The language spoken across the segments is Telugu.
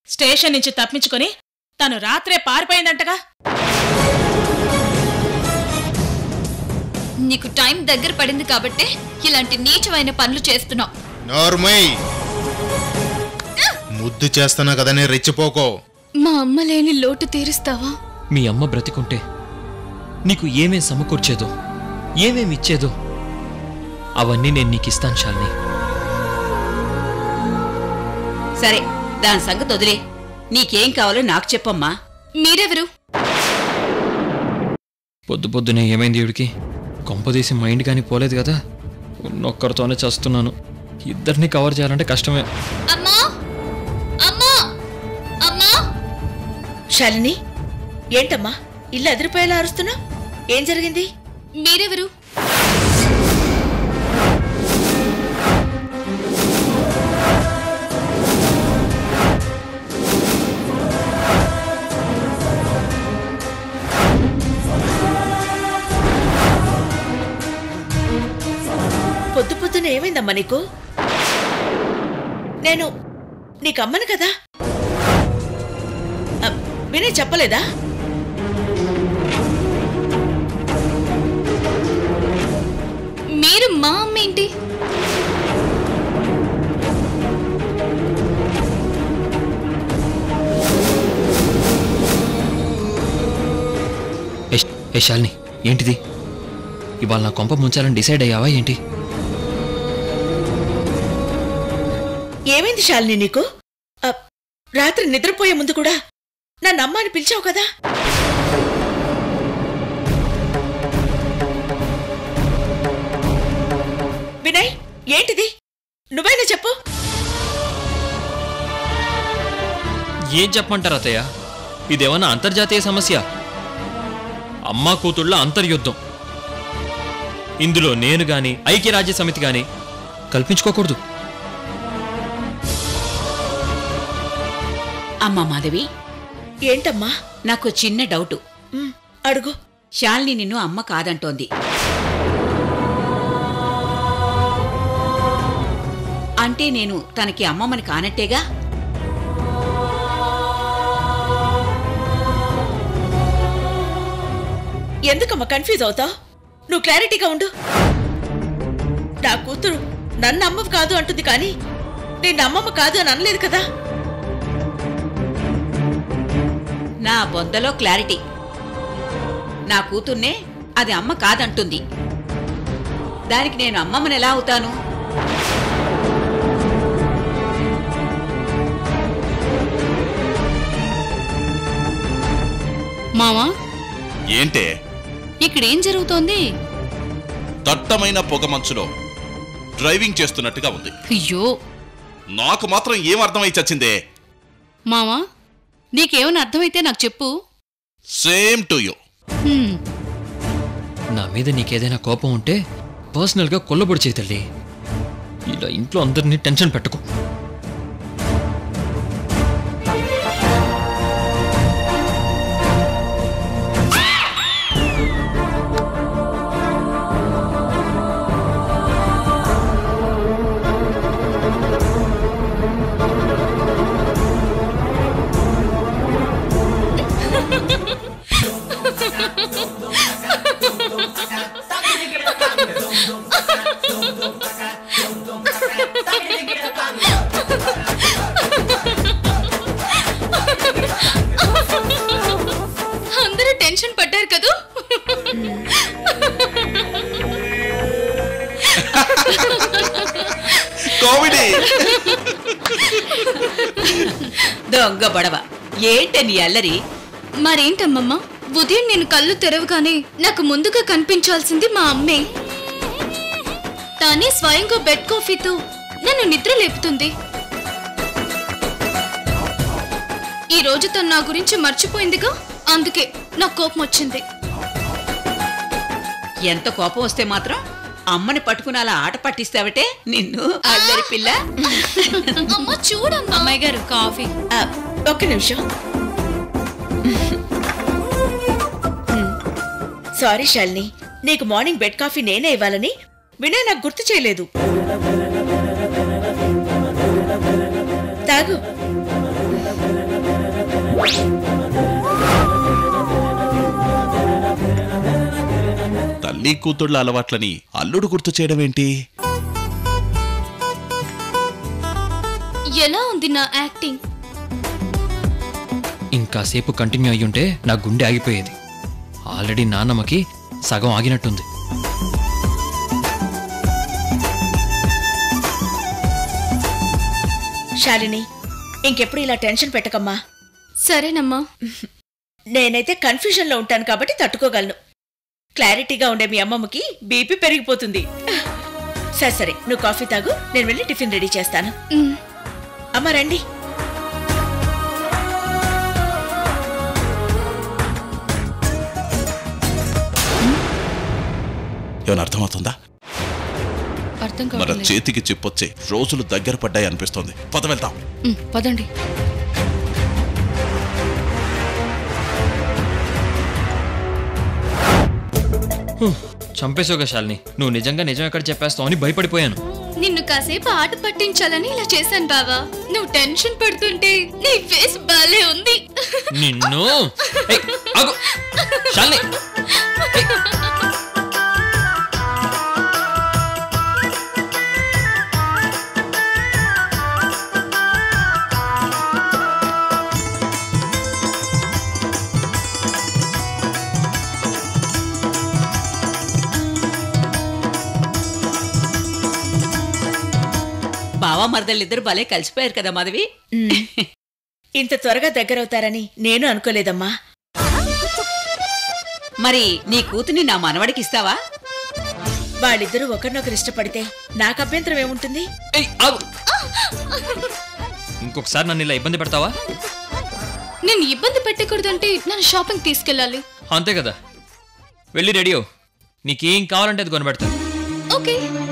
స్టేషన్ నుంచి తప్పించుకొని తను రాత్రే పారిపోయిందంటగా నీకు టైం దగ్గర పడింది కాబట్టే ఇలాంటి నీచమైన పనులు చేస్తున్నావు నోర్మై ముద్దు చేస్తున్నా కదనే రెచ్చిపోకో మా అమ్మ లేని లోటు తీరుస్తావా మీ అమ్మ బ్రతికుంటే నీకు ఏమేం సమకూర్చేదో ఏమేం ఇచ్చేదో అవన్నీ నేను నీకు ఇస్తాను శాలిని సరే దాని సంగతి వదిలే నీకేం కావాలో నాకు చెప్పమ్మా మీరెవరు పొద్దు పొద్దునే ఏమైంది ఈవిడికి కొంపదీసి మైండ్ కానీ పోలేదు కదా ఉన్నొక్కరితోనే చేస్తున్నాను ఇద్దరిని కవర్ చేయాలంటే కష్టమే అమ్మా అమ్మా అమ్మా శాలిని ఏంటమ్మా ఇల్లు అదిరిపోయేలా అరుస్తున్నావు ఏం జరిగింది మీరెవరు పొద్దు పొద్దున ఏమైందమ్మా నీకు నేను నీకు అమ్మను కదా అ, వినయ్ చెప్పలేదా మీరు మా అమ్మ ఏంటి ఏ ఏ శాలిని ఏంటిది ఇవాళ నా కొంప ముంచాలని డిసైడ్ అయ్యావా ఏంటి ఏమైంది శాలిని నీకు అ, రాత్రి నిద్రపోయే ముందు కూడా నా నమ్మని పిలిచావు కదా వినయ్ ఏంటిది నువ్వైనా చెప్పు ఏం చెప్పమంటారు అత్తయ్య ఇదేమన్నా అంతర్జాతీయ సమస్య అమ్మా కూతుళ్ళ అంతర్యుద్ధం ఇందులో నేను గాని ఐక్యరాజ్య సమితి గాని కల్పించుకోకూడదు అమ్మా మాధవి ఏంటమ్మా నాకు చిన్న డౌటు ఉమ్, అడుగు శాలిని నిన్ను అమ్మ కాదంటోంది అంటే నేను తనకి అమ్మమ్మని కానట్టేగా ఎందుకమ్మా కన్ఫ్యూజ్ అవుతావు నువ్వు క్లారిటీగా ఉండు నా కూతురు నన్ను అమ్మవు కాదు అంటుంది కానీ నేను అమ్మమ్మ కాదు అని అనలేదు కదా నా బొందలో క్లారిటీ నా కూతుర్నే అది అమ్మ కాదంటుంది దానికి నేను అమ్మమ్మని ఎలా అవుతాను మావా ఏంటే ఇక్కడేం జరుగుతోంది దట్టమైన పొగమంచులో డ్రైవింగ్ చేస్తున్నట్టుగా ఉంది అయ్యో నాకు మాత్రం ఏం అర్థమై చచ్చిందే మావా నీకేమైనా అర్థమైతే నాకు చెప్పు సేమ్ టు యూ హ్మ్, నా మీద నీకేదైనా కోపం ఉంటే పర్సనల్గా కొల్లబొడి చేయి తల్లి ఇలా ఇంట్లో అందరినీ టెన్షన్ పెట్టుకో అందరూ టెన్షన్ పడ్డారు కదూ కామెడీ దొంగ బడవ ఏంటే నీ అల్లరి మరేంటమ్మమ్మ ఉదయం నేను కళ్ళు తెరవగానే నాకు ముందుగా కనిపించాల్సింది మా అమ్మే తానే స్వయంగా బెడ్ కాఫీతో నన్ను నిద్ర లేపుతుంది ఈ రోజు తను నా గురించి మర్చిపోయిందిగా అందుకే నాకు కోపం వచ్చింది ఎంత కోపం వస్తే మాత్రం అమ్మని పట్టుకుని అలా ఆట పట్టిస్తావటే నిన్ను అల్లరి పిల్ల అమ్మ చూడమ్మా అమ్మాయి గారు కాఫీ ఆ, ఒక్క నిమిషం సారీ శాలిని నీకు మార్నింగ్ బెడ్ కాఫీ నేనే ఇవ్వాలని వినయ్ నాకు గుర్తు చేయలేదు తాగు తల్లి కూతుళ్ళ అలవాట్లని అల్లుడు గుర్తు చేయడం ఏంటి ఎలా ఉంది నా యాక్టింగ్ ఇంకాసేపు కంటిన్యూ అయ్యుంటే నా గుండె ఆగిపోయేది ఆల్రెడీ నాన్నమ్మకి సగం ఆగినట్టుంది శాలిని ఇంకెప్పుడు ఇలా టెన్షన్ పెట్టకమ్మా సరేనమ్మా నేనైతే కన్ఫ్యూజన్లో ఉంటాను కాబట్టి తట్టుకోగలను క్లారిటీగా ఉండే మీ అమ్మమ్మకి బీపీ పెరిగిపోతుంది సరే సరే నువ్వు కాఫీ తాగు నేను వెళ్ళి టిఫిన్ రెడీ చేస్తాను ఉమ్, అమ్మ రండి ఏమైనా అర్థమవుతుందా అర్థం మన కావట్లేదు చేతికి చిప్పొచ్చే రోజులు దగ్గర పడ్డాయి అనిపిస్తోంది పద వెళ్తాం ఉమ్, పదండి చంపేసావుగా శాలిని నువ్వు నిజంగా నిజం ఎక్కడ చెప్పేస్తావు అని భయపడిపోయాను నిన్ను కాసేపు ఆట పట్టించాలని ఇలా చేశాను బావా నువ్వు టెన్షన్ పడుతుంటే నీ ఫేస్ బాలే ఉంది నిన్ను ఏయ్, ఆగు. శాలిని ఏయ్. బావా మరదళ్ళిద్దరు భలే కలిసిపోయారు కదా మాధవి ఇంత త్వరగా దగ్గరవుతారని నేను అనుకోలేదమ్మా మరి నీ కూతుని నా మనవడికి ఇస్తావా వాళ్ళిద్దరూ ఒకరినొకరు ఇష్టపడితే నాకు అభ్యంతరం ఏముంటుంది ఏయ్, ఆగు. ఇంకొకసారి నన్ను ఇలా ఇబ్బంది పెడతావా నేను ఇబ్బంది పెట్టకూడదంటే నన్ను షాపింగ్ తీసుకెళ్ళాలి అంతే కదా వెళ్ళి రెడీ అవు నీకేం కావాలంటే అది కొనిపెడతాను ఓకే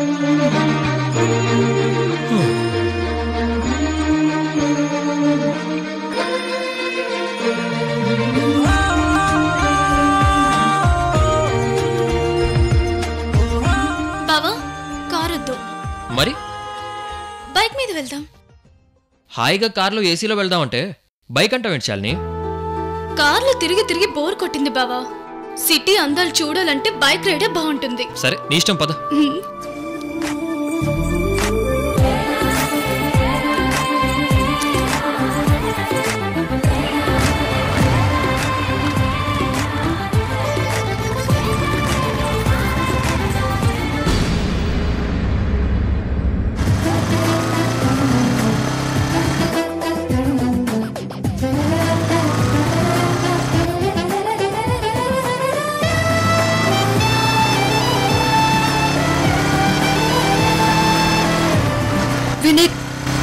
బావా కార్ వద్దు మరి బైక్ మీద వెళ్దాం హాయిగా కార్లో ఏసీలో వెళ్దామంటే బైక్ అంటావేంటి శాలిని కార్లో తిరిగి తిరిగి బోర్ కొట్టింది బావా సిటీ అందాలు చూడాలంటే బైక్ రైడే బాగుంటుంది సరే నీ ఇష్టం పద హ్మ్. వినయ్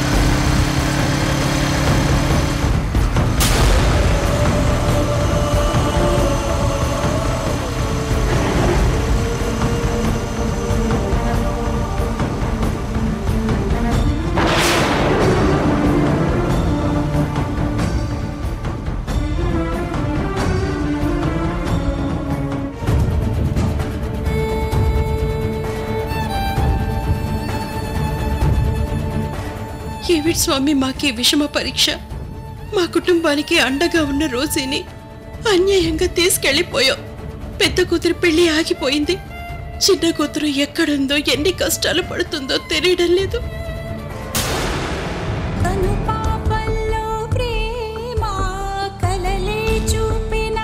ఏమిటి స్వామి మాకి విషమ పరీక్ష మా కుటుంబానికి అండగా ఉన్న రోజీని అన్యాయంగా తీసుకెళ్లిపోయావు పెద్ద కూతురు పెళ్లి ఆగిపోయింది చిన్న కూతురు ఎక్కడుందో ఎన్ని కష్టాలు పడుతుందో తెలియడం లేదు కను పాపల్లో ప్రేమ కలలే చూపిన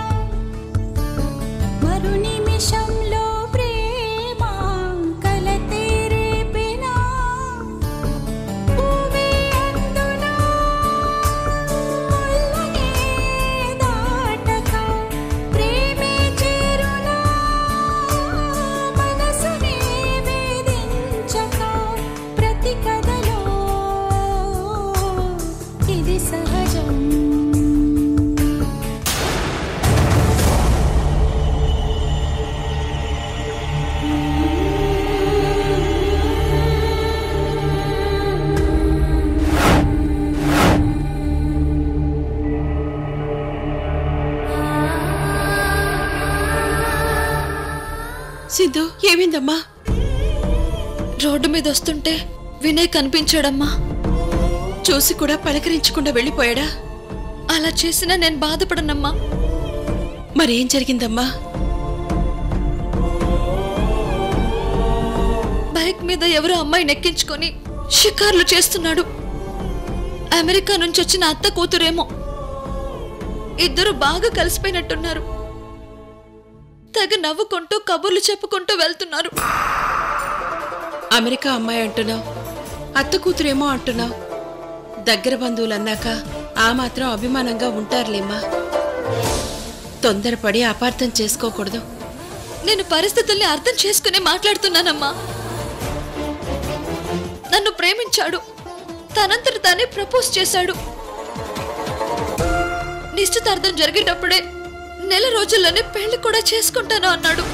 మరు నిమిషంలో ప్రేమ కలతే రేపిన భూమి అందున ముళ్ళనే దాటక ప్రేమే చేరునా మనసునే వేధించక ప్రతి కథలో ఇది సహజం సిద్ధు ఏమైందమ్మా రోడ్డు మీద వస్తుంటే వినయ్ కనిపించాడమ్మా చూసి కూడా పలకరించకుండా వెళ్ళిపోయాడా అలా చేసినా నేను బాధపడనమ్మా మరేం జరిగిందమ్మా బైక్ మీద ఎవరో అమ్మాయిని ఎక్కించుకొని షికార్లు చేస్తున్నాడు అమెరికా నుంచి వచ్చిన అత్త కూతురేమో ఇద్దరు బాగా కలిసిపోయినట్టున్నారు తెగ నవ్వుకుంటూ కబుర్లు చెప్పుకుంటూ వెళ్తున్నారు అమెరికా అమ్మాయి అంటున్నావు అత్త కూతురేమో అంటున్నావు దగ్గర బంధువులు అన్నాక ఆ మాత్రం అభిమానంగా ఉంటారులేమ్మా తొందరపడి అపార్థం చేసుకోకూడదు నేను పరిస్థితుల్ని అర్థం చేసుకునే మాట్లాడుతున్నానమ్మా నన్ను ప్రేమించాడు తనంతట తానే ప్రపోజ్ చేశాడు నిశ్చితార్థం జరిగేటప్పుడే నెల రోజుల్లోనే పెళ్లి కూడా చేసుకుంటాను అన్నాడు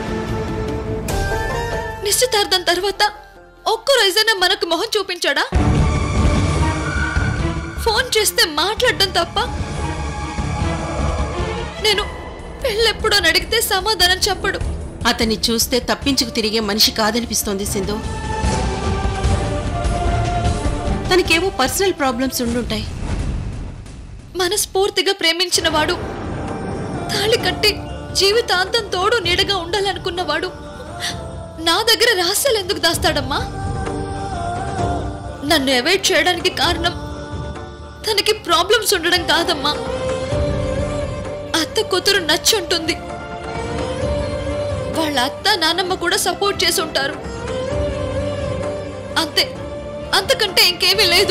నిశ్చితార్థం తర్వాత ఒక్క రోజైనా మనకు మొహం చూపించాడా ఫోన్ చేస్తే మాట్లాడడం తప్ప నేను పెళ్ళెప్పుడో అని అడిగితే సమాధానం చెప్పడు అతన్ని చూస్తే తప్పించుకు తిరిగే మనిషి కాదనిపిస్తోంది సింధు తనకేవో పర్సనల్ ప్రాబ్లమ్స్ ఉండుంటాయి మనస్ఫూర్తిగా ప్రేమించిన వాడు తాళి కట్టి జీవితాంతం తోడు నీడగా ఉండాలనుకున్నవాడు నా దగ్గర రహస్యాలు ఎందుకు దాస్తాడమ్మా నన్ను అవాయిడ్ చేయడానికి కారణం తనకి ప్రాబ్లమ్స్ ఉండడం కాదమ్మా అత్త కూతురు నచ్చుంటుంది వాళ్ళ అత్త నానమ్మ కూడా సపోర్ట్ చేసి ఉంటారు అంతే అంతకంటే ఇంకేమీ లేదు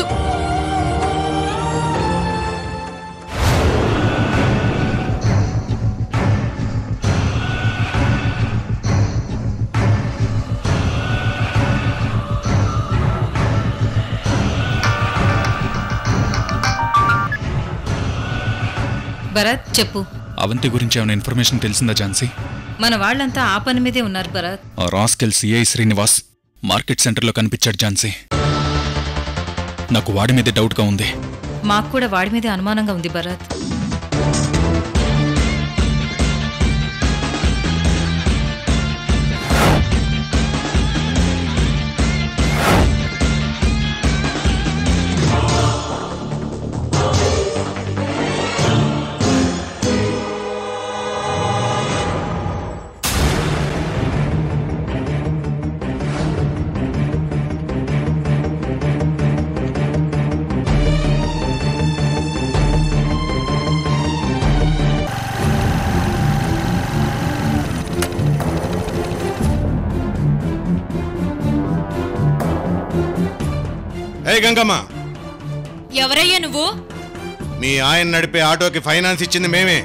భరత్ చెప్పు అవంతి గురించి ఏమైనా ఇన్ఫర్మేషన్ తెలిసిందా ఝాన్సీ మన వాళ్ళంతా ఆ పని మీదే ఉన్నారు భరత్ ఆ రాస్కెల్ సిఐ శ్రీనివాస్ మార్కెట్ సెంటర్లో కనిపించాడు ఝాన్సీ నాకు వాడి మీదే డౌట్గా ఉంది మాకు కూడా వాడి మీదే అనుమానంగా ఉంది భరత్ ఏ గంగమ్మ ఎవరయ్యా నువ్వు మీ ఆయన నడిపే ఆటోకి ఫైనాన్స్ ఇచ్చింది మేమే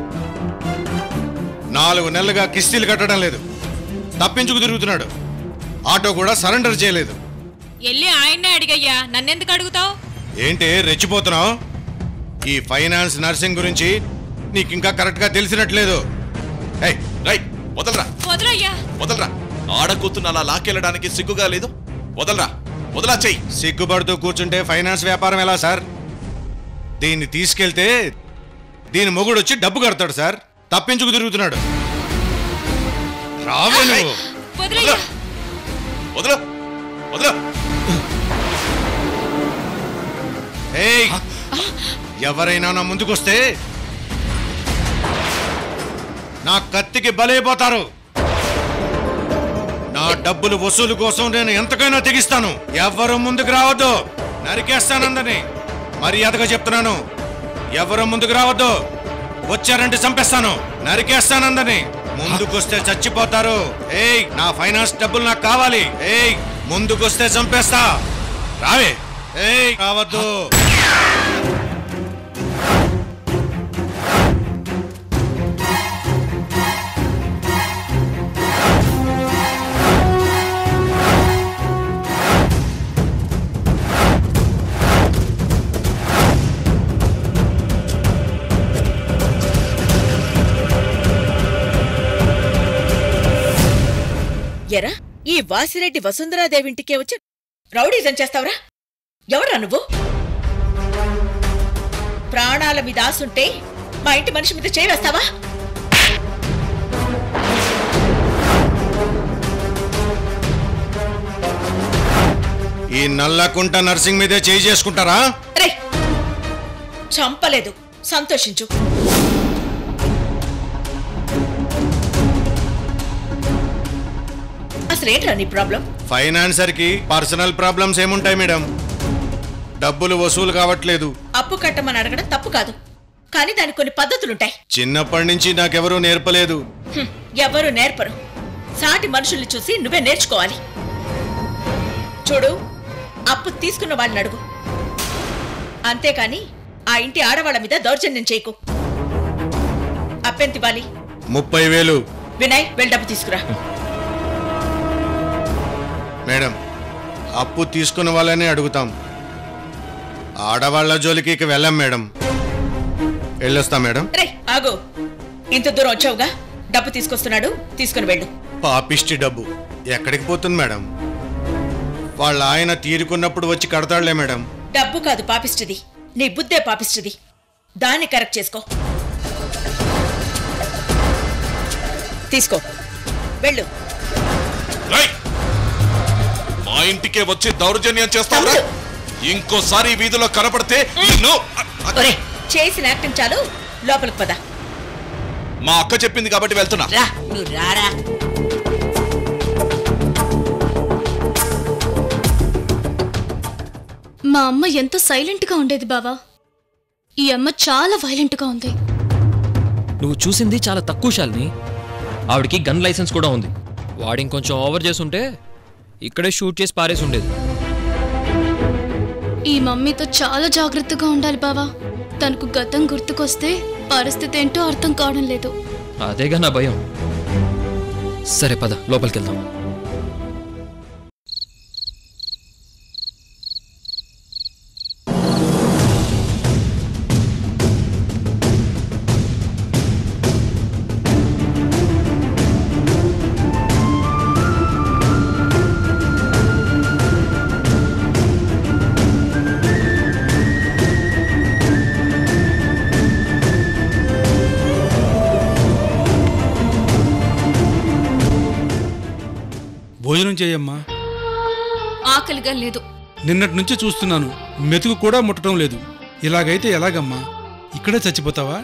నాలుగు నెలలుగా కిస్తీలు కట్టడం లేదు తప్పించుకు తిరుగుతున్నాడు ఆటో కూడా సరెండర్ చేయలేదు ఎల్లి ఆయన్నే అడిగయ్యా నన్నెందుకు అడుగుతావు ఏంటి రెచ్చిపోతున్నావు ఈ ఫైనాన్స్ నర్సింగ్ గురించి నీకు ఇంకా కరెక్ట్గా తెలిసినట్లేదు ఏయ్ రై వదలరా వదలయ్యా వదలరా ఆడకూతున్న అలా లాక్కెళ్ళడానికి సిగ్గుగా లేదు వదలరా వదలా చెయ్యి సిగ్గుపడుతూ కూర్చుంటే ఫైనాన్స్ వ్యాపారం ఎలా సార్ దీన్ని తీసుకెళ్తే దీని మొగుడు వచ్చి డబ్బు కడతాడు సార్ తప్పించుకు తిరుగుతున్నాడు రావే నువ్వు వదలయ్యా వదల వదల ఏయ్ ఎవరైనా నా ముందుకొస్తే నా కత్తికి బలైపోతారు నా డబ్బులు వసూలు కోసం నేను ఎంతకైనా తెగిస్తాను ఎవరు ముందుకు రావద్దు నరికేస్తానందని మర్యాదగా చెప్తున్నాను ఎవరు ముందుకు రావద్దు వచ్చారంటే చంపేస్తాను నరికేస్తానందని ముందుకొస్తే చచ్చిపోతారు ఏయ్ నా ఫైనాన్స్ డబ్బులు నాకు కావాలి ఏయ్ ముందుకొస్తే చంపేస్తా రావే ఏయ్ రావద్దు ఎరా ఈ వాసిరెడ్డి వసుంధరాదేవింటికే వచ్చి రౌడీజం చేస్తావురా ఎవరా నువ్వు ప్రాణాల మీద ఆసుంటే మా ఇంటి మనిషి మీద చేయవేస్తావా ఈ నల్లకుంట నర్సింగ్ మీదే చేయి చేసుకుంటారా రే చంపలేదు సంతోషించు అసలేంట్రా నీ ప్రాబ్లం ఫైనాన్సర్ కి పర్సనల్ ప్రాబ్లమ్స్ ఏముంటాయి మేడం డబ్బులు వసూలు కావట్లేదు అప్పు కట్టమని అడగడం తప్పు కాదు కానీ దానికి కొన్ని పద్ధతులుంటాయి చిన్నప్పటి నుంచి నాకెవరూ నేర్పలేదు హ్మ్, ఎవరు నేర్పరు సాటి మనుషుల్ని చూసి నువ్వే నేర్చుకోవాలి చూడు అప్పు తీసుకున్న వాళ్ళని అడుగు అంతేకాని ఆ ఇంటి ఆడవాళ్ళ మీద దౌర్జన్యం చేయకు అప్పెంతివ్వాలి ముప్పై వేలు వినయ్ వెళ్ళి డబ్బు తీసుకురా మేడం అప్పు తీసుకున్న వాళ్ళని అడుగుతాం ఆడవాళ్ళ జోలికి ఇక వెళ్ళాం మేడం వెళ్ళొస్తాం మేడం రే ఆగు ఇంత దూరం వచ్చావుగా డబ్బు తీసుకొస్తున్నాడు తీసుకుని వెళ్ళు పాపిష్టి డబ్బు ఎక్కడికి పోతుంది మేడం వాళ్ళ ఆయన తీరుకున్నప్పుడు వచ్చి కడతాడులే మేడం డబ్బు కాదు పాపిష్టిది నీ బుద్ధే పాపిష్టిది దాన్ని కరెక్ట్ చేసుకో తీసుకో వెళ్ళు రేయ్! మా ఇంటికే వచ్చి దౌర్జన్యం చేస్తావురా ఇంకోసారి ఈ వీధిలో కనపడితే నిన్ను ఒరే చేసిన యాక్టింగ్ చాలు లోపలికి పద మా అక్క చెప్పింది కాబట్టి వెళ్తున్నా రా నువ్వు రారా మా అమ్మ ఎంతో సైలెంట్గా ఉండేది బావా ఈ అమ్మ చాలా వైలెంట్గా ఉంది నువ్వు చూసింది చాలా తక్కువ శాలిని ఆవిడకి గన్ లైసెన్స్ కూడా ఉంది వాడు ఇంకొంచెం ఓవర్ చేసుంటే ఇక్కడే షూట్ చేసి పారేసి ఉండేది ఈ మమ్మీతో చాలా జాగ్రత్తగా ఉండాలి బావా తనకు గతం గుర్తుకొస్తే పరిస్థితి ఏంటో అర్థం కావడం లేదు అదేగా నా భయం సరే పద లోపలికి వెళ్దాం భోజనం చేయమ్మా ఆకలిగా లేదు నిన్నటి నుంచి చూస్తున్నాను మెతుకు కూడా ముట్టడం లేదు ఇలాగైతే ఎలాగమ్మా ఇక్కడే చచ్చిపోతావా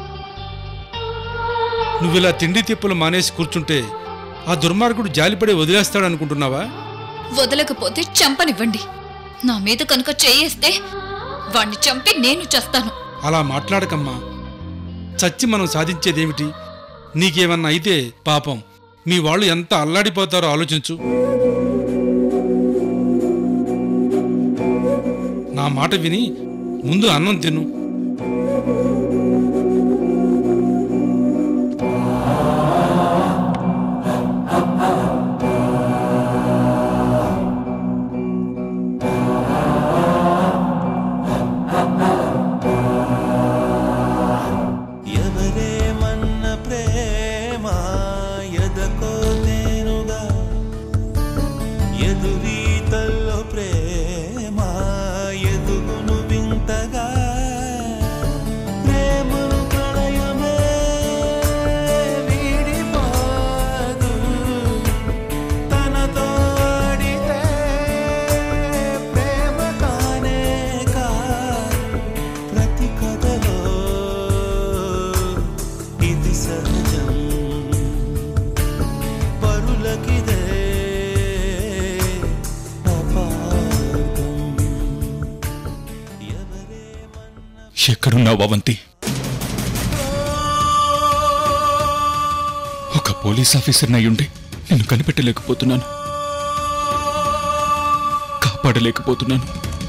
నువ్విలా తిండి తిప్పులు మానేసి కూర్చుంటే ఆ దుర్మార్గుడు జాలిపడి వదిలేస్తాడు అనుకుంటున్నావా వదలకపోతే చంపనివ్వండి నా మీద కనుక చేయేస్తే వాణ్ణి చంపి నేను చేస్తాను అలా మాట్లాడకమ్మా చచ్చి మనం సాధించేదేమిటి నీకేమన్నా అయితే పాపం మీ వాళ్ళు ఎంత అల్లాడిపోతారో ఆలోచించు నా మాట విని ముందు అన్నం తిను ఎవరేమన్న ప్రేమ ఎదకో తేనుగా ఎదురీతల్లో ప్రేమ ఎదుగును వింతగా ప్రేమను ప్రళయమే వీడిపోదు తనతో ఆడితే ప్రేమ కానే కాదు ప్రతి కథలో ఇది సహజం పరులకిదే అపార్థం ఎక్కడున్నావు అవంతి ఒక పోలీస్ ఆఫీసర్ అయ్యుండి నిన్ను కనిపెట్టలేకపోతున్నాను కాపాడలేకపోతున్నాను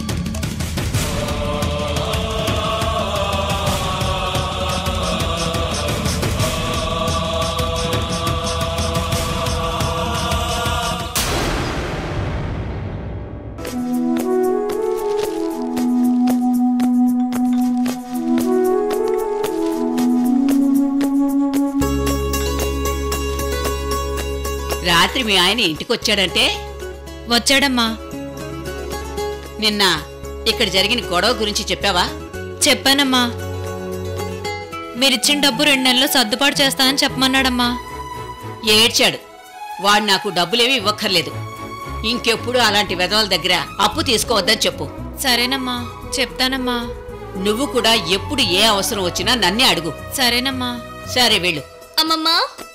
రాత్రి మీ ఆయన ఇంటికి వచ్చాడంటే వచ్చాడమ్మా నిన్న ఇక్కడ జరిగిన గొడవ గురించి చెప్పావా చెప్పానమ్మా మీరిచ్చిన డబ్బు రెండు నెలల్లో సర్దుబాటు చేస్తా అని చెప్పమన్నాడమ్మా ఏడ్చాడు వాడు నాకు డబ్బులేవి ఇవ్వక్కర్లేదు ఇంకెప్పుడు అలాంటి వెధవల దగ్గర అప్పు తీసుకోవద్దని చెప్పు సరేనమ్మా చెప్తానమ్మా నువ్వు కూడా ఎప్పుడు ఏ అవసరం వచ్చినా నన్నే అడుగు సరేనమ్మా సరే వెళ్ళు అమ్మమ్మా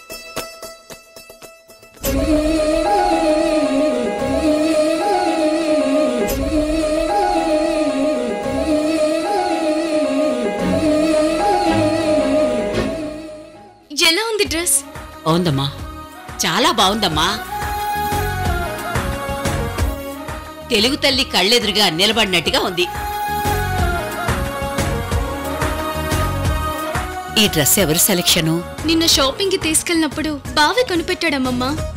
ఎలా ఉంది డ్రెస్ అవుందమ్మా చాలా బాగుందమ్మా తెలుగు తల్లి కళ్ళెదురుగా నిలబడినట్టుగా ఉంది ఈ డ్రెస్ ఎవరి సెలక్షను నిన్న షాపింగ్ కి తీసుకెళ్ళినప్పుడు బావే కొనిపెట్టాడమ్మమ్మా